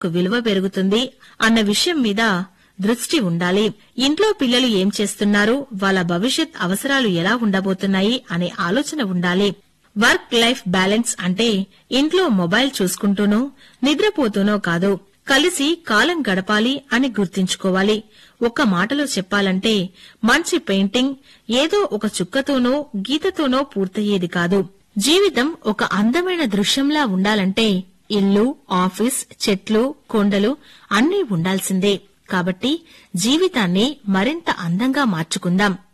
విలువ పెరుగుతుంది అన్న విషయం మీద దృష్టి ఉండాలి ఇంట్లో పిల్లలు ఏం చేస్తున్నారు వాళ్ళ భవిష్యత్ అవసరాలు ఎలా ఉండబోతున్నాయి అనే ఆలోచన ఉండాలి వర్క్ లైఫ్ బ్యాలెన్స్ అంటే ఇంట్లో మొబైల్ చూసుకుంటూనో నిద్రపోతూనో కాదు కలిసి కాలం గడపాలి అని గుర్తుంచుకోవాలి ఒక్క మాటలో చెప్పాలంటే మంచి పెయింటింగ్ ఏదో ఒక చుక్కతోనో గీతతోనో పూర్తయ్యేది కాదు జీవితం ఒక అందమైన దృశ్యంలా ఉండాలంటే ఇల్లు ఆఫీస్ చెట్లు కొండలు అన్నీ ఉండాల్సిందే కాబట్టి జీవితాన్ని మరింత అందంగా మార్చుకుందాం